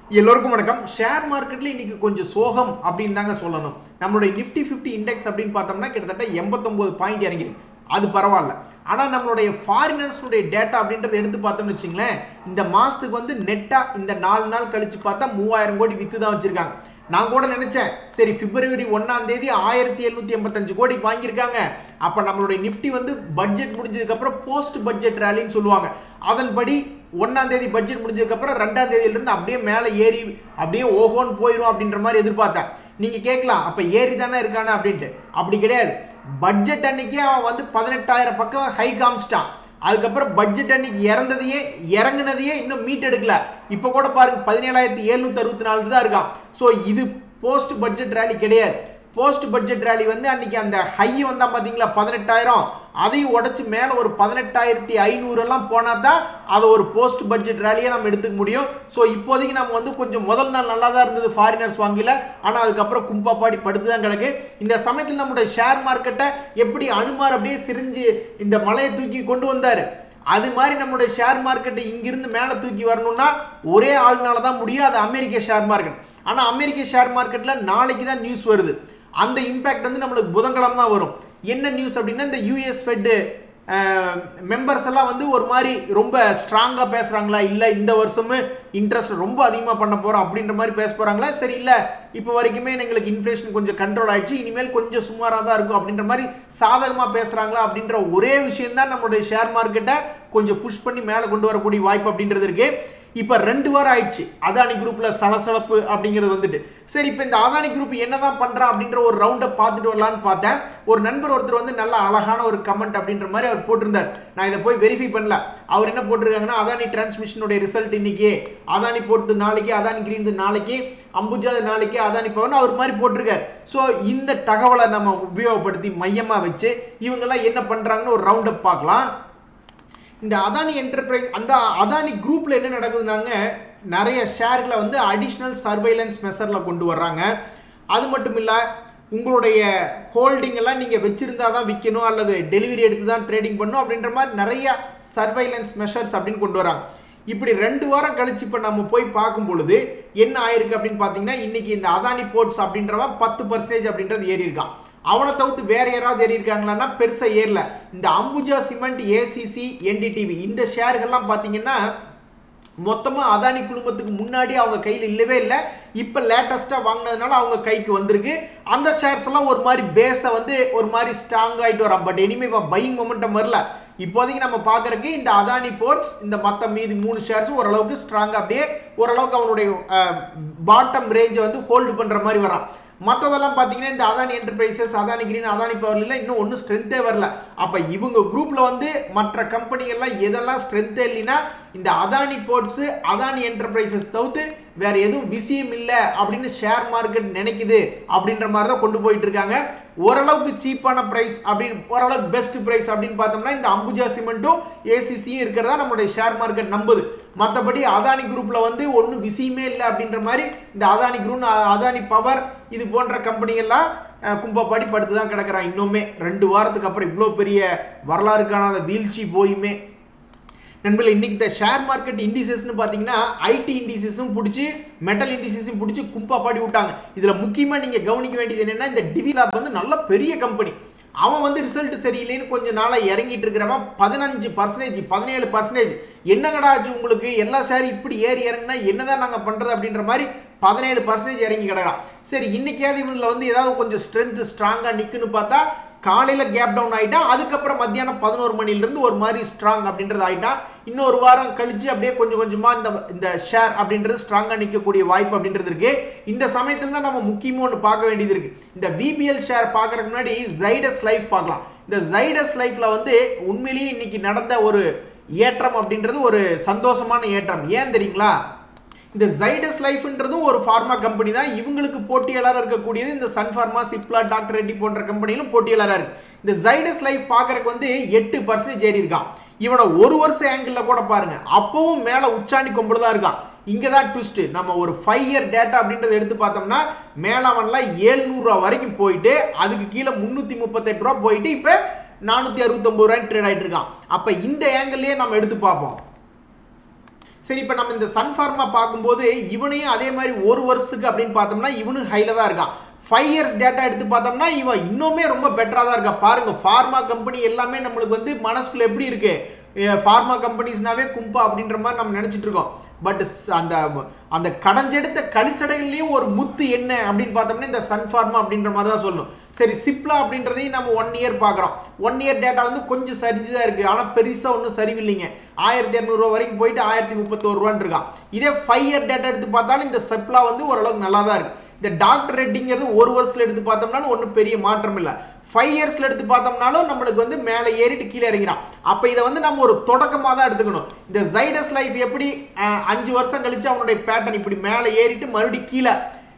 எல்லோருக்கும் வணக்கம் ஷேர் மார்க்கெட்ல இன்னைக்கு கொஞ்சம் சோகம் அப்படின்னு தாங்க சொல்லணும் நம்மளுடைய நிஃப்டி 50 இண்டெக்ஸ் அப்படின்னு பார்த்தோம்னா கிட்டத்தட்ட எண்பத்தொன்பது பாயிண்ட் இறங்கிருக்கு அது பரவாயில்ல ஆனால் நம்மளுடைய ஃபாரினர்ஸுடைய டேட்டா அப்படின்றத எடுத்து பார்த்தோம்னு வச்சுங்களேன் இந்த மாதத்துக்கு வந்து நெட்டாக இந்த நாலு நாள் கழிச்சு பார்த்தா மூவாயிரம் கோடி வித்து தான் வச்சிருக்காங்க நான் கூட நினைச்சேன் சரி பிப்ரவரி ஒன்னாம் தேதி ஆயிரத்தி எழுநூத்தி எண்பத்தஞ்சு கோடிக்கு வாங்கியிருக்காங்க அப்ப நம்மளுடைய நிஃப்டி வந்து பட்ஜெட் முடிஞ்சதுக்கு அப்புறம் போஸ்ட் பட்ஜெட் ரேலின்னு சொல்லுவாங்க அதன்படி ஒன்னாம் தேதி பட்ஜெட் முடிஞ்சதுக்கு அப்புறம் ரெண்டாம் தேதியில இருந்து அப்படியே மேலே ஏறி அப்படியே ஓஹோன்னு போயிடும் அப்படின்ற மாதிரி எதிர்பார்த்தேன் நீங்க கேட்கலாம் அப்ப ஏறி தானே இருக்கானே அப்படின்ட்டு அப்படி கிடையாது பட்ஜெட் அன்னைக்கே அவன் வந்து பதினெட்டாயிரம் பக்கம் ஹை காமிச்சிட்டான் அதுக்கப்புறம் பட்ஜெட் அன்னைக்கு இறந்ததையே இறங்குனதையே இன்னும் மீட் எடுக்கல இப்போ கூட பாருங்க பதினேழாயிரத்தி எழுநூத்தி அறுபத்தி நாலு தான் இருக்கான் ஸோ இது போஸ்ட் பட்ஜெட் ரேலி கிடையாது போஸ்ட் பட்ஜெட் ரேலி வந்து அன்னைக்கு அந்த ஹை வந்தா பாத்தீங்களா பதினெட்டாயிரம் அதையும் உடைச்சு மேல ஒரு பதினெட்டாயிரத்தி ஐநூறு எல்லாம் போனா தான் அதை ஒரு போஸ்ட் பட்ஜெட் ரேலியை நம்ம எடுத்துக்க முடியும் ஸோ இப்போதைக்கு நம்ம வந்து கொஞ்சம் முதல் நாள் நல்லா தான் இருந்தது ஃபாரினர்ஸ் வாங்கல ஆனால் அதுக்கப்புறம் கும்பாப்பாடி படுத்து தான் கிடக்கு இந்த சமயத்தில் நம்முடைய ஷேர் மார்க்கெட்டை எப்படி அனுமார் அப்படியே சிரிஞ்சு இந்த மலையை தூக்கி கொண்டு வந்தாரு அது மாதிரி நம்மளுடைய ஷேர் மார்க்கெட்டை இங்கிருந்து மேலே தூக்கி வரணும்னா ஒரே ஆள்னால தான் முடியும் அது அமெரிக்க ஷேர் மார்க்கெட் ஆனால் அமெரிக்க ஷேர் மார்க்கெட்டில் நாளைக்கு தான் நியூஸ் வருது அந்த இம்பேக்ட் வந்து நம்மளுக்கு புதன்கிழமை தான் வரும் என்ன நியூஸ் அப்படின்னா இந்த யூஎஸ் ஃபெட்டு மெம்பர்ஸ் எல்லாம் வந்து ஒரு மாதிரி ரொம்ப ஸ்ட்ராங்காக பேசுகிறாங்களா இல்லை இந்த வருஷமும் இன்ட்ரெஸ்ட் ரொம்ப அதிகமாக பண்ண போகிறோம் அப்படின்ற மாதிரி பேச போகிறாங்களா சரி இல்லை இப்போ வரைக்குமே எங்களுக்கு இன்ஃப்ளேஷன் கொஞ்சம் கண்ட்ரோல் ஆயிடுச்சு இனிமேல் கொஞ்சம் சுமாராக தான் இருக்கும் அப்படின்ற மாதிரி சாதகமாக பேசுகிறாங்களா அப்படின்ற ஒரே விஷயம் தான் நம்மளுடைய ஷேர் மார்க்கெட்டை கொஞ்சம் புஷ் பண்ணி மேலே கொண்டு வரக்கூடிய வாய்ப்பு அப்படின்றது இருக்கு இப்போ ரெண்டு வாரம் ஆயிடுச்சு அதானி குரூப்ல சலசலப்பு அப்படிங்கிறது வந்துட்டு சரி இப்போ இந்த அதானி குரூப் என்னதான் பண்றா அப்படின்ற ஒரு ரவுண்டை பார்த்துட்டு வரலான்னு பார்த்தேன் ஒரு நண்பர் ஒருத்தர் வந்து நல்ல அழகான ஒரு கமெண்ட் அப்படின்ற மாதிரி அவர் போட்டிருந்தார் நான் இதை போய் வெரிஃபை பண்ணல அவர் என்ன போட்டிருக்காங்கன்னா அதானி டிரான்ஸ்மிஷனுடைய ரிசல்ட் இன்னைக்கு அதானி போட்டது நாளைக்கு அதானி கிரீன் நாளைக்கு அம்புஜா நாளைக்கு அதானி பவன் அவர் மாதிரி போட்டிருக்காரு ஸோ இந்த தகவலை நம்ம உபயோகப்படுத்தி மையமாக வச்சு இவங்கெல்லாம் என்ன பண்றாங்கன்னு ஒரு ரவுண்ட் அப் பார்க்கலாம் இந்த அதானி என்டர்பிரைஸ் அந்த அதானி குரூப்ல என்ன நடக்குதுனாங்க நிறைய ஷேர்களை வந்து அடிஷ்னல் சர்வைலன்ஸ் மெஷரில் கொண்டு வர்றாங்க அது மட்டும் இல்லை உங்களுடைய ஹோல்டிங் எல்லாம் நீங்கள் வச்சிருந்தா தான் விற்கணும் அல்லது டெலிவரி எடுத்து தான் ட்ரேடிங் பண்ணணும் அப்படின்ற மாதிரி நிறைய சர்வைலன்ஸ் மெஷர்ஸ் அப்படின்னு கொண்டு வராங்க இப்படி ரெண்டு வாரம் கழிச்சு இப்போ நம்ம போய் பார்க்கும் பொழுது என்ன ஆயிருக்கு அப்படின்னு பார்த்தீங்கன்னா இன்னைக்கு இந்த அதானி போர்ட்ஸ் அப்படின்றவன் பத்து பர்சன்டேஜ் அப்படின்றது ஏறி இருக்கான் அவனை தவிர்த்து வேற யாராவது ஏறி இருக்காங்களான்னா பெருசாக ஏறல இந்த அம்புஜா சிமெண்ட் ஏசிசி என்டிடிவி இந்த ஷேர்கள்லாம் பார்த்தீங்கன்னா மொத்தமாக அதானி குழுமத்துக்கு முன்னாடி அவங்க கையில் இல்லவே இல்லை இப்போ லேட்டஸ்ட்டாக வாங்கினதுனால அவங்க கைக்கு வந்திருக்கு அந்த ஷேர்ஸ் எல்லாம் ஒரு மாதிரி பேஸை வந்து ஒரு மாதிரி ஸ்ட்ராங் ஆகிட்டு வரான் பட் இனிமே இப்போ பையிங் மொமெண்டம் வரல இப்போதைக்கு நம்ம பார்க்கறதுக்கு இந்த அதானி போர்ட்ஸ் இந்த மற்ற மீதி மூணு ஷேர்ஸும் ஓரளவுக்கு ஸ்ட்ராங்காக அப்படியே ஓரளவுக்கு அவனுடைய பாட்டம் ரேஞ்சை வந்து ஹோல்டு பண்ணுற மாதிரி வரான் மற்றதெல்லாம் பார்த்தீங்கன்னா இந்த அதானி என்டர்பிரைசஸ் அதானி கிரீன் அதானி பவர்ல இன்னும் ஒன்றும் ஸ்ட்ரென்த்தே வரல அப்போ இவங்க குரூப்ல வந்து மற்ற கம்பெனிகள்லாம் எதெல்லாம் ஸ்ட்ரென்த்தே இல்லைன்னா இந்த அதானி போர்ட்ஸ் அதானி என்டர்பிரைசஸ் தவிர்த்து வேற எதுவும் விஷயம் இல்லை அப்படின்னு ஷேர் மார்க்கெட் நினைக்குது அப்படின்ற மாதிரி தான் கொண்டு போயிட்டு இருக்காங்க ஓரளவுக்கு சீப்பான பிரைஸ் அப்படின்னு ஓரளவுக்கு பெஸ்ட் பிரைஸ் அப்படின்னு பார்த்தோம்னா இந்த அம்புஜா சிமெண்ட்டும் ஏசிசியும் இருக்கிறதா நம்மளுடைய ஷேர் மார்க்கெட் நம்புது மற்றபடி அதானி குரூப்ல வந்து ஒன்றும் விஷயமே இல்லை அப்படின்ற மாதிரி இந்த அதானி குரூப் அதானி பவர் இது போன்ற கம்பெனிகள்லாம் கும்பப்பாடி படுத்து தான் கிடக்கிறான் இன்னுமே ரெண்டு வாரத்துக்கு அப்புறம் இவ்வளோ பெரிய வரலாறு காணாத வீழ்ச்சி போயுமே நண்பர்கள் இன்னைக்கு இந்த ஷேர் மார்க்கெட் இண்டிசஸ்னு பார்த்தீங்கன்னா ஐடி இண்டிசஸும் பிடிச்சி மெட்டல் இண்டிசஸும் பிடிச்சி கும்பா பாடி விட்டாங்க இதில் முக்கியமாக நீங்கள் கவனிக்க வேண்டியது என்னென்னா இந்த டிவிலாப் வந்து நல்ல பெரிய கம்பெனி அவன் வந்து ரிசல்ட் சரியில்லைன்னு கொஞ்சம் நாளாக இறங்கிட்டு இருக்கிறவன் பதினஞ்சு பர்சன்டேஜ் பதினேழு பர்சன்டேஜ் என்னங்கடா ஆச்சு உங்களுக்கு எல்லா ஷேர் இப்படி ஏறி இறங்குனா என்னதான் நாங்கள் பண்ணுறது அப்படின்ற மாதிரி பதினேழு பர்சன்டேஜ் இறங்கி கிடக்கிறான் சரி இன்னைக்காவது இவங்களில் வந்து ஏதாவது கொஞ்சம் ஸ்ட்ரென்த் ஸ்ட்ராங்காக நிற்குன்னு பார்த்தா காலையில் கேப் டவுன் ஆகிட்டான் அதுக்கப்புறம் மத்தியானம் பதினோரு மணிலேருந்து ஒரு மாதிரி ஸ்ட்ராங் அப்படின்றது ஆகிட்டான் இன்னொரு வாரம் கழிச்சு அப்படியே கொஞ்சம் கொஞ்சமாக இந்த இந்த ஷேர் அப்படின்றது ஸ்ட்ராங்காக நிற்கக்கூடிய வாய்ப்பு அப்படின்றது இருக்கு இந்த சமயத்தில் தான் நம்ம முக்கியமாக ஒன்று பார்க்க வேண்டியது இருக்கு இந்த பிபிஎல் ஷேர் பார்க்கறதுக்கு முன்னாடி ஜைடஸ் லைஃப் பார்க்கலாம் இந்த ஜைடஸ் லைஃப்ல வந்து உண்மையிலேயே இன்னைக்கு நடந்த ஒரு ஏற்றம் அப்படின்றது ஒரு சந்தோஷமான ஏற்றம் ஏன் தெரியுங்களா இந்த ஜைடஸ் லைஃப்ன்றதும் ஒரு ஃபார்மா கம்பெனி தான் இவங்களுக்கு போட்டியாளராக இருக்கக்கூடியது இந்த சன் ஃபார்மா சிப்லா டாக்டர் ரெட்டி போன்ற கம்பெனிகளும் போட்டியாளராக இருக்கு இந்த ஜைடஸ் லைஃப் பார்க்கறதுக்கு வந்து எட்டு பர்சன்டேஜ் ஏறி இருக்கான் இவனை ஒரு வருஷம் ஆங்கிளில் கூட பாருங்க அப்பவும் மேலே உச்சாணி கொம்புல தான் இருக்கான் இங்கே தான் ட்விஸ்ட் நம்ம ஒரு ஃபைவ் இயர் டேட்டா அப்படின்றத எடுத்து பார்த்தோம்னா மேலவன்லாம் ஏழ்நூறுரூவா வரைக்கும் போயிட்டு அதுக்கு கீழே முந்நூற்றி முப்பத்தெட்டு ரூபா போயிட்டு இப்போ நானூற்றி அறுபத்தொம்பது ரூபாய் ட்ரேட் ஆகிட்டு இருக்கான் அப்போ இந்த ஆங்கிள்லேயே நம்ம எடுத்து பார்ப்போம் சரி இப்போ நம்ம இந்த சன் ஃபார்மா பார்க்கும்போது இவனையும் அதே மாதிரி ஒரு வருஷத்துக்கு அப்படின்னு பார்த்தோம்னா இவனும் ஹைல தான் இருக்கான் ஃபைவ் இயர்ஸ் டேட்டா எடுத்து பார்த்தோம்னா இவன் இன்னுமே ரொம்ப பெட்டராக தான் இருக்கா பாருங்க ஃபார்மா கம்பெனி எல்லாமே நம்மளுக்கு வந்து மனசுக்குள்ள எப்படி இருக்கு ஃபார்மா கம்பெனிஸ்னாவே கும்பா அப்படின்ற மாதிரி நம்ம நினைச்சிட்டு இருக்கோம் பட் அந்த அந்த கடைஞ்செடுத்த கலிசடைகள்லயும் ஒரு முத்து என்ன அப்படின்னு பார்த்தோம்னா இந்த சன் ஃபார்மா அப்படின்ற மாதிரி தான் சொல்லணும் சரி சிப்லா அப்படின்றதையும் நம்ம ஒன் இயர் பார்க்குறோம் ஒன் இயர் டேட்டா வந்து கொஞ்சம் சரிஞ்சு தான் இருக்கு ஆனால் பெருசாக ஒன்றும் சரிவில்லைங்க ஆயிரத்தி இரநூறுவா வரைக்கும் போயிட்டு ஆயிரத்தி முப்பத்தோரு ரூபான்னு இருக்கான் இதே ஃபைவ் இயர் டேட்டா எடுத்து பார்த்தாலும் இந்த சிப்லா வந்து ஓரளவுக்கு நல்லா தான் இருக்கு இந்த டாக்டர் ரேட்டிங்கிறது ஒரு வருஷத்துல எடுத்து பார்த்தோம்னாலும் ஒன்றும் பெரிய மாற்றம் இல்லை ஃபைவ் இயர்ஸ்ல எடுத்து பார்த்தோம்னாலும் நம்மளுக்கு வந்து மேலே ஏறிட்டு கீழே இறங்கிறான் அப்போ இதை வந்து நம்ம ஒரு தொடக்கமாக தான் எடுத்துக்கணும் இந்த ஜைடஸ் லைஃப் எப்படி அஹ், அஞ்சு வருஷம் கழிச்சு அவனுடைய பேட்டர்ன் இப்படி மேலே ஏறிட்டு மறுபடியும் கீழே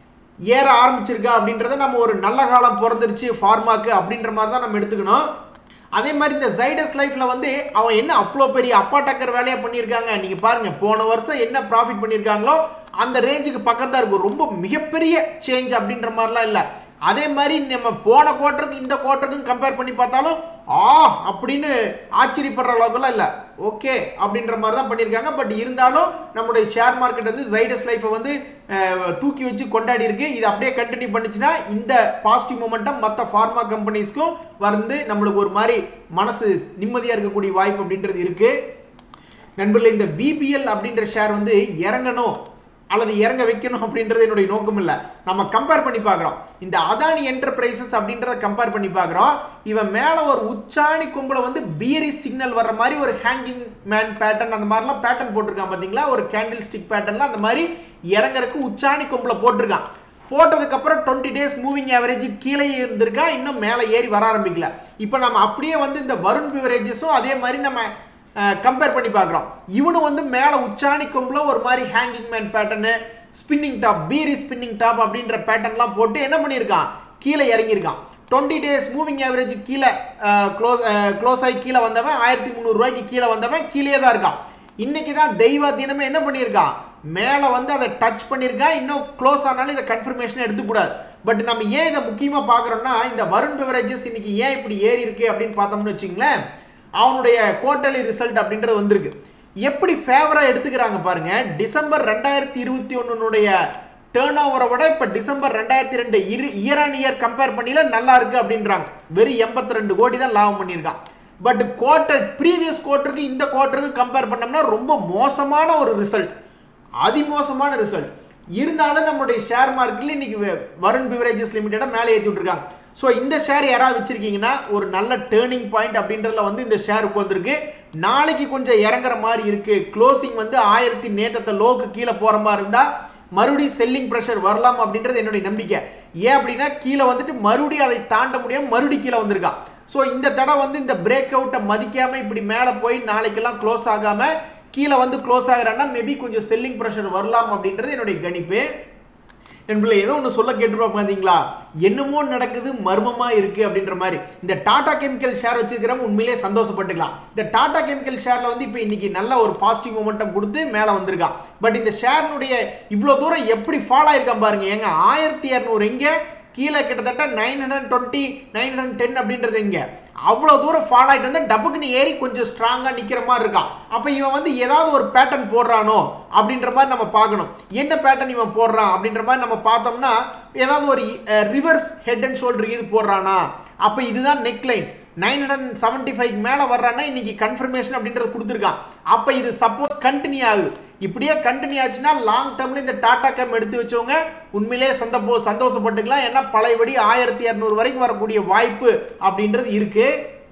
ஏற ஆரம்பிச்சிருக்கா அப்படின்றத நம்ம ஒரு நல்ல காலம் பிறந்துருச்சு ஃபார்மாக்கு அப்படின்ற மாதிரி தான் நம்ம எடுத்துக்கணும் அதே மாதிரி இந்த ஜைடஸ் லைஃப்ல வந்து அவன் என்ன அவ்வளோ பெரிய அப்பா டக்கர் வேலையா பண்ணியிருக்காங்க நீங்க பாருங்க போன வருஷம் என்ன ப்ராஃபிட் பண்ணியிருக்காங்களோ அந்த ரேஞ்சுக்கு பக்கம் தான் இருக்கும் ரொம்ப மிகப்பெரிய சேஞ்ச் அப்படின்ற மாதிரிலாம் இல்லை அதே மாதிரி நம்ம போன குவார்ட்டருக்கு இந்த குவார்ட்டருக்கும் கம்பேர் பண்ணி பார்த்தாலும் ஆ அப்படின்னு ஆச்சரியப்படுற அளவுக்குலாம் இல்லை ஓகே அப்படின்ற மாதிரி தான் பண்ணியிருக்காங்க பட் இருந்தாலும் நம்முடைய ஷேர் மார்க்கெட் வந்து ஜைடஸ் லைஃப்பை வந்து அஹ், தூக்கி வச்சு கொண்டாடி இருக்கு இது அப்படியே கண்டினியூ பண்ணுச்சுன்னா இந்த பாசிட்டிவ் மூமெண்டம் மற்ற ஃபார்மா கம்பெனிஸ்க்கும் வந்து நம்மளுக்கு ஒரு மாதிரி மனசு நிம்மதியாக இருக்கக்கூடிய வாய்ப்பு அப்படின்றது இருக்கு நண்பர்களே இந்த பிபிஎல் அப்படின்ற ஷேர் வந்து இறங்கணும் அல்லது இறங்க வைக்கணும் அப்படின்றது என்னுடைய நோக்கம் இல்லை நம்ம கம்பேர் பண்ணி பார்க்குறோம் இந்த அதானி என்டர்பிரைசஸ் அப்படின்றத கம்பேர் பண்ணி பார்க்குறோம் இவன் மேலே ஒரு உச்சாணி கும்பல வந்து பியரி சிக்னல் வர்ற மாதிரி ஒரு ஹேங்கிங் மேன் பேட்டர்ன் அந்த மாதிரிலாம் பேட்டர்ன் போட்டிருக்கான் பார்த்தீங்களா ஒரு கேண்டில் ஸ்டிக் பேட்டர்ன்ல அந்த மாதிரி இறங்கறதுக்கு உச்சாணி கும்பல போட்டிருக்கான் போட்டதுக்கு அப்புறம் டுவெண்ட்டி டேஸ் மூவிங் ஆவரேஜ் கீழே இருந்திருக்கா இன்னும் மேலே ஏறி வர ஆரம்பிக்கல இப்போ நம்ம அப்படியே வந்து இந்த வருண் பிவரேஜஸும் அதே மாதிரி நம்ம கம்பேர் பண்ணி பார்க்குறோம் இவனு வந்து மேலே உச்சாணி கொம்புல ஒரு மாதிரி ஹேங்கிங் மேன் பேட்டர்னு ஸ்பின்னிங் டாப் பீரி ஸ்பின்னிங் டாப் அப்படின்ற பேட்டர்ன்லாம் போட்டு என்ன பண்ணியிருக்கான் கீழே இறங்கியிருக்கான் டுவெண்ட்டி டேஸ் மூவிங் ஆவரேஜ் கீழே க்ளோஸ் க்ளோஸ் ஆகி கீழே வந்தவன் ஆயிரத்தி முந்நூறுரூவாய்க்கு கீழே வந்தவன் கீழே தான் இருக்கான் இன்னைக்கு தான் தெய்வ தினமே என்ன பண்ணியிருக்கான் மேலே வந்து அதை டச் பண்ணியிருக்கான் இன்னும் க்ளோஸ் ஆனாலும் இதை கன்ஃபர்மேஷன் எடுத்துக்கூடாது பட் நம்ம ஏன் இதை முக்கியமாக பார்க்குறோம்னா இந்த வருண் பெவரேஜஸ் இன்னைக்கு ஏன் இப்படி ஏறி இருக்கு அப்படின்னு பார்த்தோம்னு வச்சுங்களேன் அவனுடைய குவார்டர்லி ரிசல்ட் அப்படின்றது வந்திருக்கு எப்படி ஃபேவராக எடுத்துக்கிறாங்க பாருங்க டிசம்பர் ரெண்டாயிரத்தி இருபத்தி ஒன்னுடைய டேர்ன் ஓவரை விட இப்போ டிசம்பர் ரெண்டாயிரத்தி ரெண்டு இரு இயர் ஆன் இயர் கம்பேர் பண்ணில நல்லா இருக்கு அப்படின்றாங்க வெறும் எண்பத்தி ரெண்டு கோடி தான் லாபம் பண்ணியிருக்கான் பட் குவார்டர் ப்ரீவியஸ் குவார்ட்டருக்கு இந்த குவார்ட்டருக்கு கம்பேர் பண்ணோம்னா ரொம்ப மோசமான ஒரு ரிசல்ட் அதிமோசமான ரிசல்ட் இருந்தாலும் நம்மளுடைய ஷேர் மார்க்கெட்ல இன்னைக்கு வ- வருண் பிவரேஜஸ் லிமிடெடா மேலே ஏற்றி விட்டுருக்காங்க ஸோ இந்த ஷேர் யாராவது வச்சிருக்கீங்கன்னா ஒரு நல்ல டேர்னிங் பாயிண்ட் அப்படின்றதுல வந்து இந்த ஷேர் உட்காந்துருக்கு நாளைக்கு கொஞ்சம் இறங்குற மாதிரி இருக்கு க்ளோசிங் வந்து ஆயிரத்தி நேத்தத்தை லோக்கு கீழே போற மாதிரி இருந்தா மறுபடியும் செல்லிங் ப்ரெஷர் வரலாம் அப்படின்றது என்னுடைய நம்பிக்கை ஏன் அப்படின்னா கீழே வந்துட்டு மறுபடியும் அதை தாண்ட முடியாம மறுபடியும் கீழே வந்திருக்கான் ஸோ இந்த தடவை வந்து இந்த பிரேக் அவுட்டை மதிக்காம இப்படி மேலே போய் நாளைக்கெல்லாம் க்ளோஸ் ஆகாம கீழே வந்து க்ளோஸ் ஆகுறான்னா மேபி கொஞ்சம் செல்லிங் ப்ரெஷர் வரலாம் அப்படின்றது என்னுடைய கணிப்பு என்பதில் ஏதோ ஒன்று சொல்ல கேட்டுருப்போம் பார்த்தீங்களா என்னமோ நடக்குது மர்மமா இருக்கு அப்படின்ற மாதிரி இந்த டாடா கெமிக்கல் ஷேர் வச்சிருக்கிறவங்க உண்மையிலே சந்தோஷப்பட்டுக்கலாம் இந்த டாடா கெமிக்கல் ஷேர்ல வந்து இப்போ இன்னைக்கு நல்ல ஒரு பாசிட்டிவ் மொமெண்டம் கொடுத்து மேலே வந்திருக்கான் பட் இந்த ஷேர்னுடைய இவ்வளோ தூரம் எப்படி ஃபாலோ ஆயிருக்கான் பாருங்க ஏங்க ஆயிரத்தி இரநூறு எங்கே கீழே கிட்டத்தட்ட nine hundred twenty nine hundred ten அப்படின்றது இங்க அவ்வளோ தூரம் ஃபாலோ ஆகிட்டு வந்து டப்புக்குன்னு ஏறி கொஞ்சம் ஸ்ட்ராங்காக நிற்கிற மாதிரி இருக்கான் அப்போ இவன் வந்து ஏதாவது ஒரு பேட்டர்ன் போடுறானோ அப்படின்ற மாதிரி நம்ம பார்க்கணும் என்ன பேட்டர்ன் இவன் போடுறான் அப்படின்ற மாதிரி நம்ம பார்த்தோம்னா ஏதாவது ஒரு ரிவர்ஸ் ஹெட் அண்ட் ஷோல்டர் இது போடுறானா அப்போ இதுதான் neckline nine hundred seventy five மேலே வர்றான்னா இன்னைக்கு கன்ஃபர்மேஷன் அப்படின்றது கொடுத்துருக்கான் அப்போ இது சப்போஸ் கண்டினியூ ஆகுது இப்படியே கண்டினியூ ஆச்சுன்னா லாங் டேர்ம்ல இந்த டாடா கேம் எடுத்து வச்சவங்க உண்மையிலே சந்தப்போ சந்தோஷப்பட்டுக்கலாம் ஏன்னா பழையபடி ஆயிரத்தி இரநூறு வரைக்கும் வரக்கூடிய வாய்ப்பு அப்படின்றது இருக்கு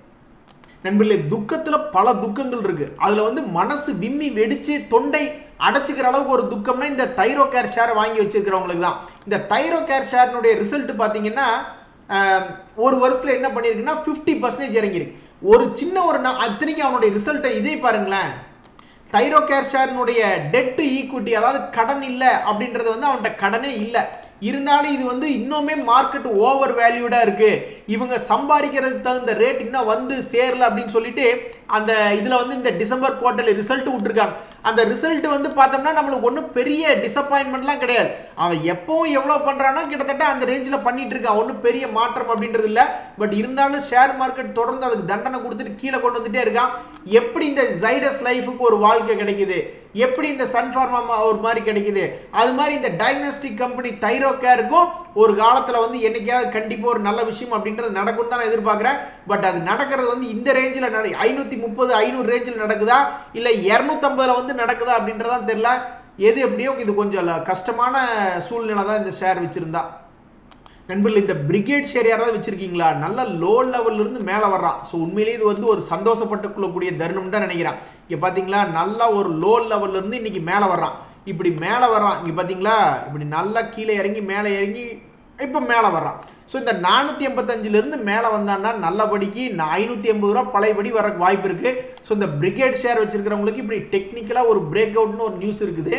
நண்பர்களே துக்கத்துல பல துக்கங்கள் இருக்கு அதுல வந்து மனசு விம்மி வெடிச்சு தொண்டை அடைச்சிக்கிற அளவுக்கு ஒரு துக்கம்னா இந்த தைரோ கேர் ஷேர் வாங்கி வச்சிருக்கிறவங்களுக்கு தான் இந்த தைரோ கேர் ஷேர்னுடைய ரிசல்ட் பார்த்தீங்கன்னா ஆஹ், ஒரு வருஷத்துல என்ன பண்ணியிருக்குன்னா ஃபிஃப்டி பர்சன்டேஜ் இறங்கியிருக்கு ஒரு சின்ன ஒரு நா- அத்தனைக்கு அவனுடைய ரிசல்ட்டை இதே பாருங்களேன் தைரோ கேர் ஷேர்னுடைய டெட் ஈக்விட்டி அதாவது கடன் இல்லை அப்படின்றது வந்து அவன்கிட்ட கடனே இல்லை இருந்தாலும் இது வந்து இன்னுமே மார்க்கெட் ஓவர் வேல்யூடா இருக்கு இவங்க சம்பாதிக்கிறதுக்கு தகுந்த ரேட் இன்னும் வந்து சேரல அப்படின்னு சொல்லிட்டு அந்த இதில் வந்து இந்த டிசம்பர் குவார்ட்டர்ல ரிசல்ட் விட்டுருக்காங்க அந்த ரிசல்ட் வந்து பார்த்தோம்னா நம்மளுக்கு ஒன்றும் பெரிய டிசப்பாயின்மெண்ட்லாம் கிடையாது அவன் எப்பவும் எவ்வளோ பண்ணுறானோ கிட்டத்தட்ட அந்த ரேஞ்சில் பண்ணிட்டு இருக்கான் ஒன்றும் பெரிய மாற்றம் அப்படின்றது இல்லை பட் இருந்தாலும் ஷேர் மார்க்கெட் தொடர்ந்து அதுக்கு தண்டனை கொடுத்துட்டு கீழே கொண்டு வந்துட்டே இருக்கான் எப்படி இந்த ஜைடஸ் லைஃபுக்கு ஒரு வாழ்க்கை கிடைக்குது எப்படி இந்த சன்ஃபார்மா ஒரு மாதிரி கிடைக்குது அது மாதிரி இந்த டயக்னஸ்டிக் கம்பெனி தைரோ கேருக்கும் ஒரு காலத்தில் வந்து என்னைக்காவது கண்டிப்பாக ஒரு நல்ல விஷயம் அப்படின்றது நடக்கும்னு தான் நான் எதிர்பார்க்குறேன் பட் அது நடக்கிறது வந்து இந்த ரேஞ்சில் நட ஐநூற்றி முப்பது ஐநூறு ரேஞ்சில் நடக்குதா இல்லை இரநூத்தம்பதுல வந்து நடக்குதா அப்படின்றதான் தெரியல எது எப்படியோ இது கொஞ்சம் ல- கஷ்டமான சூழ்நிலை தான் இந்த ஷேர் வச்சிருந்தா நண்பர்கள் இந்த பிரிகேட் ஷேர் யாராவது வச்சிருக்கீங்களா நல்ல லோ லெவல்ல இருந்து மேலே வர்றான் ஸோ உண்மையிலேயே இது வந்து ஒரு சந்தோஷப்பட்டு கொள்ளக்கூடிய தருணம் தான் நினைக்கிறேன் இங்கே பார்த்தீங்களா நல்லா ஒரு லோ லெவல்ல இருந்து இன்னைக்கு மேலே வர்றான் இப்படி மேலே வர்றான் இங்கே பார்த்தீங்களா இப்படி நல்லா கீழே இறங்கி மேலே இறங்கி இப்போ மேலே வர்றான் ஸோ இந்த நானூற்றி எண்பத்தஞ்சிலிருந்து மேலே வந்தான்னா நல்லபடிக்கு ஐநூற்றி எண்பது ரூபா பழையபடி வர வாய்ப்பு இருக்குது ஸோ இந்த பிரிகேட் ஷேர் வச்சிருக்கிறவங்களுக்கு இப்படி டெக்னிக்கலாக ஒரு பிரேக் அவுட்னு ஒரு நியூஸ் இருக்குது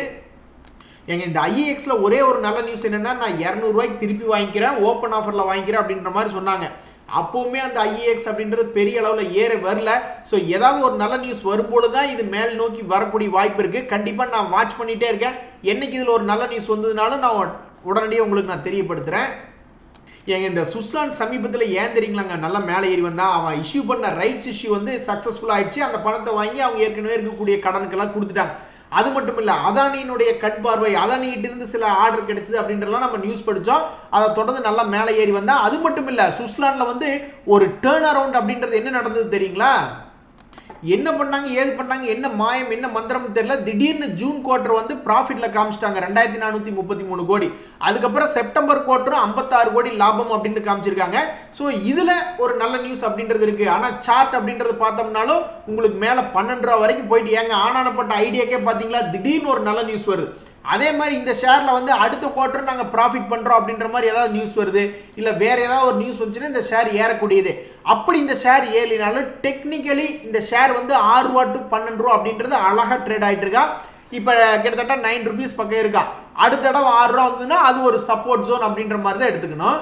எங்க இந்த ஐஏஎக்ஸ்ல ஒரே ஒரு நல்ல நியூஸ் என்னன்னா நான் இரநூறுவாய்க்கு திருப்பி வாங்கிக்கிறேன் ஓப்பன் ஆஃபர்ல வாங்கிக்கிறேன் அப்படின்ற மாதிரி சொன்னாங்க அப்போவுமே அந்த ஐஏஎக்ஸ் அப்படின்றது பெரிய அளவில் ஏற வரல ஸோ ஏதாவது ஒரு நல்ல நியூஸ் வரும்பொழுது தான் இது மேல் நோக்கி வரக்கூடிய வாய்ப்பு இருக்கு கண்டிப்பாக நான் வாட்ச் பண்ணிட்டே இருக்கேன் என்னைக்கு இதில் ஒரு நல்ல நியூஸ் வந்ததுனாலும் நான் உடனடியாக உங்களுக்கு நான் தெரியப்படுத்துகிறேன் ஏங்க இந்த சுஸ்லான் சமீபத்தில் ஏன் தெரியுங்களாங்க நல்லா மேலே ஏறி வந்தான் அவன் இஷ்யூ பண்ண ரைட்ஸ் இஷ்யூ வந்து சக்ஸஸ்ஃபுல் ஆயிடுச்சு அந்த பணத்தை வாங்கி அவங்க ஏற்கனவே இருக்கக்கூடிய கடனுக்கெல்லாம் கொடுத்துட்டாங்க அது மட்டும் இல்லை அதானியினுடைய கண் பார்வை அதானிகிட்ட இருந்து சில ஆர்டர் கிடைச்சது அப்படின்றலாம் நம்ம நியூஸ் படித்தோம் அதை தொடர்ந்து நல்லா மேலே ஏறி வந்தா அது மட்டும் இல்லை சுவிட்சர்லாண்டில் வந்து ஒரு டேர்ன் அரவுண்ட் அப்படின்றது என்ன நடந்தது தெரியுங்களா என்ன பண்ணாங்க ஏது பண்ணாங்க என்ன மாயம் என்ன மந்திரம் தெரியல திடீர்னு ஜூன் குவார்டர் வந்து ப்ராஃபிட்ல காமிச்சிட்டாங்க ரெண்டாயிரத்தி நானூற்றி முப்பத்தி மூணு கோடி அதுக்கப்புறம் செப்டம்பர் குவார்டரும் ஐம்பத்தாறு கோடி லாபம் அப்படின்னு காமிச்சிருக்காங்க ஸோ இதில் ஒரு நல்ல நியூஸ் அப்படின்றது இருக்கு ஆனால் சார்ட் அப்படின்றது பார்த்தோம்னாலும் உங்களுக்கு மேலே பன்னெண்டு ரூபா வரைக்கும் போயிட்டு ஏங்க ஆனானப்பட்ட ஐடியாக்கே பார்த்தீங்களா திடீர்னு ஒரு நல்ல நியூஸ் வருது அதே மாதிரி இந்த ஷேர்ல வந்து அடுத்த குவார்டர் நாங்கள் ப்ராஃபிட் பண்றோம் அப்படின்ற மாதிரி ஏதாவது நியூஸ் வருது இல்லை வேற ஏதாவது ஒரு நியூஸ் வந்துச்சுன்னா இந்த ஷேர் ஏறக்கூடியது அப்படி இந்த ஷேர் ஏறினாலும் டெக்னிக்கலி இந்த ஷேர் வந்து ஆறு ரூபா டு பன்னெண்டு ரூபா அப்படின்றது அழகா ட்ரேட் ஆயிட்டு இருக்கா இப்போ கிட்டத்தட்ட நைன் ருபீஸ் பக்கம் இருக்கா அடுத்த தடவை ஆறு ரூபா வந்ததுன்னா அது ஒரு சப்போர்ட் ஜோன் அப்படின்ற மாதிரி தான் எடுத்துக்கணும்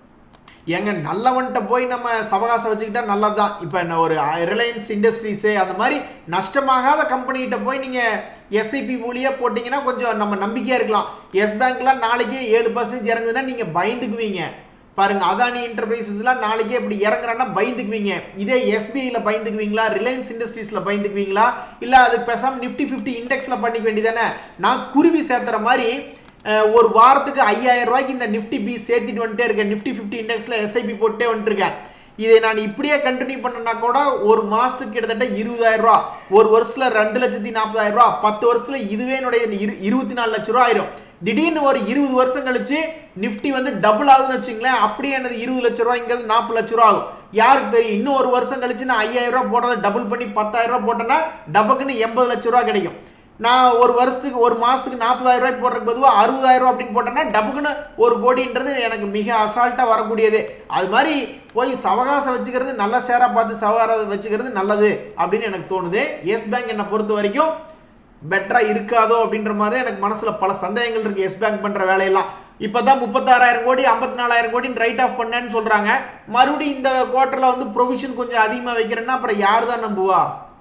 ஏங்க நல்லவன்ட்ட போய் நம்ம சவகாசம் வச்சுக்கிட்டா நல்லது தான் இப்போ என்ன ஒரு ரிலையன்ஸ் இண்டஸ்ட்ரீஸு அந்த மாதிரி நஷ்டமாகாத கம்பெனிகிட்ட போய் நீங்கள் எஸ்ஐபி மூலியாக போட்டிங்கன்னா கொஞ்சம் நம்ம நம்பிக்கையாக இருக்கலாம் எஸ் பேங்க்லாம் நாளைக்கே ஏழு பர்சன்டேஜ் இறங்குதுன்னா நீங்கள் பயந்துக்குவீங்க பாருங்க அதானி என்டர்பிரைசஸ்லாம் நாளைக்கே இப்படி இறங்குறான்னா பயந்துக்குவீங்க இதே எஸ்பிஐல பயந்துக்குவீங்களா ரிலையன்ஸ் இண்டஸ்ட்ரீஸ்ல பயந்துக்குவீங்களா இல்ல அதுக்கு பேசாம நிஃப்டி ஃபிஃப்டி இண்டெக்ஸ்ல பண்ணிக்க வேண்டியதானே நான் குருவி சேர்த்துற மாதிரி அஹ், ஒரு வாரத்துக்கு ஐயாயிரம் ரூபாய்க்கு இந்த நிஃப்டி பி சேர்த்துட்டு வந்துட்டே இருக்கேன் நிஃப்டி ஃபிஃப்டி இண்டெக்ஸ்ல எஸ்ஐபி போட்டே வந்துருக்கேன் இதை நான் இப்படியே கண்டினியூ பண்ணனா கூட ஒரு மாசத்துக்கு கிட்டத்தட்ட இருபதாயிரம் ரூபா ஒரு வருஷத்துல ரெண்டு லட்சத்தி நாற்பதாயிரம் ரூபா பத்து வருஷத்துல இதுவே என்னுடைய இரு- இருபத்தி நாலு லட்ச ரூபா ஆயிரும் திடீர்னு ஒரு இருபது வருஷம் கழிச்சு நிஃப்டி வந்து டபுள் ஆகுதுன்னு வச்சுங்களேன் அப்படியே என்னது இருபது லட்ச ரூபாய்ங்கிறது நாற்பது லட்ச ரூபா ஆகும் யாருக்கு தெரியும் இன்னும் ஒரு வருஷம் கழிச்சு நான் ஐயாயிரம் ரூபா போட்டதை டபுள் பண்ணி பத்தாயிரம் ரூபா போட்டேன்னா டபக்குன்னு எண்பது லட்ச ரூபா கிடைக்கும் நான் ஒரு வருஷத்துக்கு ஒரு மாசத்துக்கு நாற்பதாயிரம் ரூபாய்க்கு போடுறதுக்கு பொதுவாக அறுபதாயிரம் ரூபா அப்படின்னு போட்டேன்னா டபுக்குன்னு ஒரு கோடின்றது எனக்கு மிக அசால்ட்டாக வரக்கூடியது அது மாதிரி போய் சவகாசம் வச்சுக்கிறது நல்ல ஷேராக பார்த்து சவகாரம் வச்சுக்கிறது நல்லது அப்படின்னு எனக்கு தோணுது எஸ் பேங்க் என்னை பொறுத்த வரைக்கும் பெட்டரா இருக்காதோ அப்படின்ற மாதிரி எனக்கு மனசுல பல சந்தேகங்கள் இருக்கு எஸ் பேங்க் பண்ற வேலையெல்லாம் இப்பதான் முப்பத்தாறாயிரம் கோடி ஐம்பத்தி நாலாயிரம் கோடின்னு ரைட் ஆஃப் பண்ணேன்னு சொல்றாங்க மறுபடியும் இந்த குவார்டர்ல வந்து ப்ரொவிஷன் கொஞ்சம் அதிகமா வைக்கிறேன்னா அப்புறம் யார் தான் நம்புவா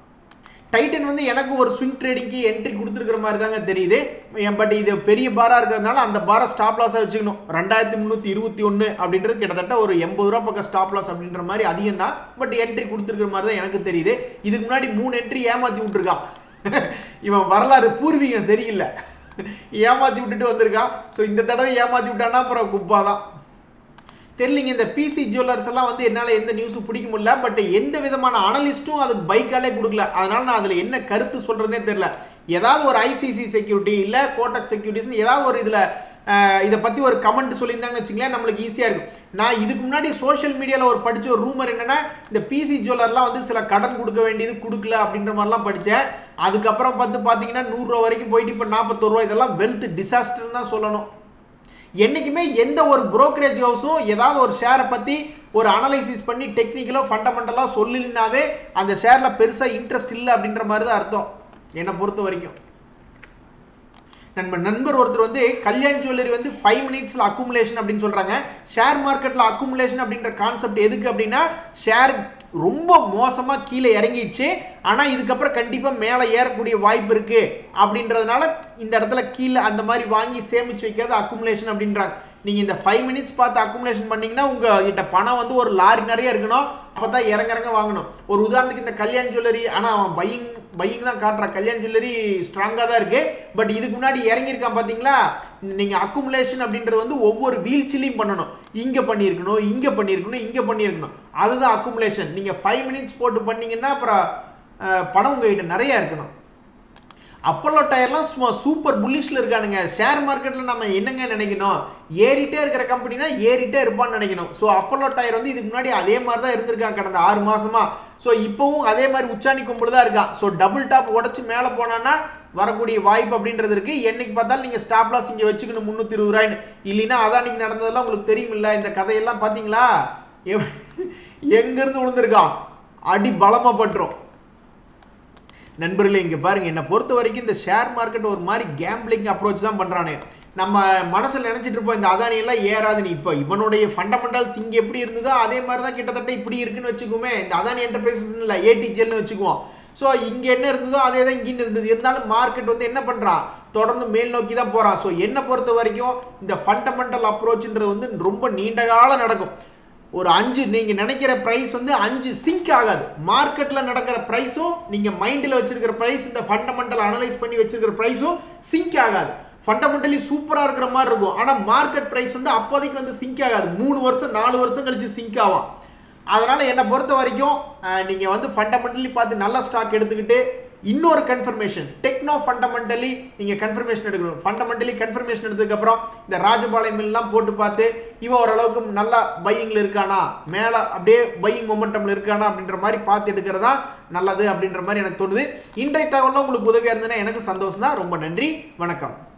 டைட்டன் வந்து எனக்கு ஒரு ஸ்விங் ட்ரேடிங்க்கு என்ட்ரி கொடுத்துருக்கிற மாதிரி தாங்க தெரியுது பட் இது பெரிய பாரா இருக்கிறதுனால அந்த பாரை ஸ்டாப் லாஸாக வச்சுக்கணும் ரெண்டாயிரத்தி முந்நூற்றி இருபத்தி ஒன்று அப்படின்றது கிட்டத்தட்ட ஒரு எண்பது ரூபா பக்கம் ஸ்டாப் லாஸ் அப்படின்ற மாதிரி அதிகம் தான் பட் என்ட்ரி கொடுத்துருக்கிற மாதிரி தான் எனக்கு தெரியுது இதுக்கு முன்னாடி மூணு என்ட்ரி ஏமாற்றி விட்டுருக்கான் இவன் வரலாறு பூர்வீகம் சரியில்லை ஏமாற்றி விட்டுட்டு வந்திருக்கான் ஸோ இந்த தடவை ஏமாற்றி விட்டான்னா அப்புறம் குப்பா தான் தெரியலிங்க இந்த பிசி ஜுவல்லர்ஸ் எல்லாம் வந்து என்னால் எந்த நியூஸும் பிடிக்க முடியல பட் எந்த விதமான அனலிஸ்ட்டும் அதுக்கு பைக்காலே கொடுக்கல அதனால நான் அதில் என்ன கருத்து சொல்கிறேனே தெரியல ஏதாவது ஒரு ஐசிசி செக்யூரிட்டி இல்லை கோட்டக் செக்யூரிட்டிஸ்னு ஏதாவது ஒரு இதில் இதை பற்றி ஒரு கமெண்ட் சொல்லியிருந்தாங்கன்னு வச்சுங்களேன் நம்மளுக்கு ஈஸியாக இருக்கும் நான் இதுக்கு முன்னாடி சோஷியல் மீடியாவில் ஒரு படித்த ஒரு ரூமர் என்னன்னா இந்த பிசி ஜுவல்லர்லாம் வந்து சில கடன் கொடுக்க வேண்டியது கொடுக்கல அப்படின்ற மாதிரிலாம் படித்தேன் அதுக்கப்புறம் பார்த்து பார்த்தீங்கன்னா நூறுரூவா வரைக்கும் போயிட்டு இப்போ நாற்பத்தோரு ரூபா இதெல்லாம் வெல்த் டிசாஸ்டர்னு தான் சொல்லணும் என்றைக்குமே எந்த ஒரு brokerage ஹவுஸும் ஏதாவது ஒரு ஷேரை பற்றி ஒரு அனலைசிஸ் பண்ணி டெக்னிக்கலோ ஃபண்டமெண்டலாக சொல்லலினாவே அந்த ஷேரில் பெருசாக இன்ட்ரெஸ்ட் இல்லை அப்படின்ற மாதிரி தான் அர்த்தம் என்னை பொறுத்த வரைக்கும் நம்ம நண்பர் ஒருத்தர் வந்து கல்யாண் ஜுவல்லரி வந்து ஃபைவ் மினிட்ஸ்ல அக்குமுலேஷன் அப்படின்னு சொல்றாங்க ஷேர் மார்க்கெட்ல அக்குமுலேஷன் அப்படின்ற கான்செப்ட் எதுக்கு அப்படின்னா ஷேர் ரொம்ப மோசமா கீழே இறங்கிடுச்சு ஆனா இதுக்கப்புறம் கண்டிப்பா மேலே ஏறக்கூடிய வாய்ப்பு இருக்கு அப்படின்றதுனால இந்த இடத்துல கீழே அந்த மாதிரி வாங்கி சேமிச்சு வைக்கிறது அக்குமுலேஷன் அப்படின்றாங்க நீங்க இந்த ஃபைவ் மினிட்ஸ் பார்த்து அக்குமுலேஷன் பண்ணீங்கன்னா உங்க கிட்ட பணம் வந்து ஒரு லாரி நிறைய இருக்கணும் அப்பதான் இறங்க இறங்க வாங்கணும் ஒரு உதாரணத்துக்கு இந்த கல்யாண் ஜுவல்லரி ஆனா அவன் பையிங் பையிங் தான் காட்டுறான் கல்யாண் ஜுவல்லரி ஸ்ட்ராங்கா தான் இருக்கு பட் இதுக்கு முன்னாடி இறங்கியிருக்கான் பாத்தீங்களா நீங்க அக்குமுலேஷன் அப்படின்றது வந்து ஒவ்வொரு வீழ்ச்சிலையும் பண்ணணும் இங்க பண்ணியிருக்கணும் இங்க பண்ணியிருக்கணும் இங்க பண்ணியிருக்கணும் அதுதான் அக்குமுலேஷன் நீங்க ஃபைவ் மினிட்ஸ் போட்டு பண்ணீங்கன்னா அப்புறம் அஹ், பணம் உங்ககிட்ட நிறைய இருக்கணும் அப்போலோ டயர்லாம் சும்மா சூப்பர் புல்லிஷ்ல இருக்கானுங்க ஷேர் மார்க்கெட்ல நம்ம என்னங்க நினைக்கணும் ஏறிட்டே இருக்கிற கம்பெனி தான் ஏறிட்டே இருப்பான்னு நினைக்கணும் ஸோ அப்போலோ டயர் வந்து இதுக்கு முன்னாடி அதே மாதிரி தான் இருந்திருக்கான் கடந்த ஆறு மாசமா ஸோ இப்போவும் அதே மாதிரி உச்சாணி கும்பல் தான் இருக்கான் ஸோ டபுள் டாப் உடச்சு மேலே போனான்னா வரக்கூடிய வாய்ப்பு அப்படின்றது இருக்கு என்னைக்கு பார்த்தாலும் நீங்க ஸ்டாப் லாஸ் இங்க வச்சுக்கணும் முந்நூத்தி இருபது ரூபாய்னு இல்லைன்னா அதான் இன்னைக்கு நடந்ததெல்லாம் உங்களுக்கு தெரியுமில்ல இந்த கதையெல்லாம் பாத்தீங்களா எவ- எங்க இருந்து விழுந்திருக்கான் அடி பலமா பட்டுரும் நண்பர்களே இங்க பாருங்க என்னை பொறுத்த வரைக்கும் இந்த ஷேர் மார்க்கெட் ஒரு மாதிரி கேம்பிளிங் அப்ரோச் தான் பண்றானு நம்ம மனசுல நினைச்சிட்டு இருப்போம் இந்த அதானி எல்லாம் ஏறாது நீ இப்போ இவனுடைய ஃபண்டமெண்டல்ஸ் இங்க எப்படி இருந்ததோ அதே மாதிரி தான் கிட்டத்தட்ட இப்படி இருக்குன்னு வச்சுக்குமே இந்த அதானி என்டர்பிரைசஸ் இல்ல ஏடிஜிஎல்னு வச்சுக்குவோம் ஸோ இங்க என்ன இருந்ததோ அதே தான் இங்கேயும் இருந்தது இருந்தாலும் மார்க்கெட் வந்து என்ன பண்றான் தொடர்ந்து மேல் நோக்கி தான் போறான் ஸோ என்னை பொறுத்த வரைக்கும் இந்த ஃபண்டமெண்டல் அப்ரோச்ன்றது வந்து ரொம்ப நீண்ட காலம் நடக்கும் ஒரு அஞ்சு நீங்க நினைக்கிற பிரைஸ் வந்து அஞ்சு சிங்க் ஆகாது மார்க்கெட்ல நடக்கிற பிரைஸும் நீங்க மைண்ட்ல வச்சிருக்கிற பிரைஸ் இந்த ஃபண்டமெண்டல் அனலைஸ் பண்ணி வச்சிருக்கிற பிரைஸும் சிங்க் ஆகாது ஃபண்டமெண்டலி சூப்பரா இருக்கிற மாதிரி இருக்கும் ஆனா மார்க்கெட் பிரைஸ் வந்து அப்போதைக்கு வந்து சிங்க் ஆகாது மூணு வருஷம் நாலு வருஷம் கழிச்சு சிங்க் ஆகும் அதனால என்னை பொறுத்த வரைக்கும் அஹ், நீங்க வந்து ஃபண்டமெண்டலி பார்த்து நல்ல ஸ்டாக் எடுத்துக்கிட்டு இன்னொரு கன்ஃபர்மேஷன் டெக்னோ ஃபண்டமெண்டலி நீங்க கன்ஃபர்மேஷன் எடுக்கணும் ஃபண்டமெண்டலி கன்ஃபர்மேஷன் எடுத்ததுக்கு அப்புறம் இந்த ராஜபாளையம் எல்லாம் போட்டு பார்த்து இவன் ஓரளவுக்கு நல்லா பையிங்ல இருக்கானா மேல அப்படியே பையிங் மொமெண்டம்ல இருக்கானா அப்படின்ற மாதிரி பார்த்து எடுக்கிறதா நல்லது அப்படின்ற மாதிரி எனக்கு தோணுது இன்றைய தகவலாம் உங்களுக்கு உதவியா இருந்ததுன்னா எனக்கு சந்தோஷம் தான் ரொம்ப நன்றி வணக்கம்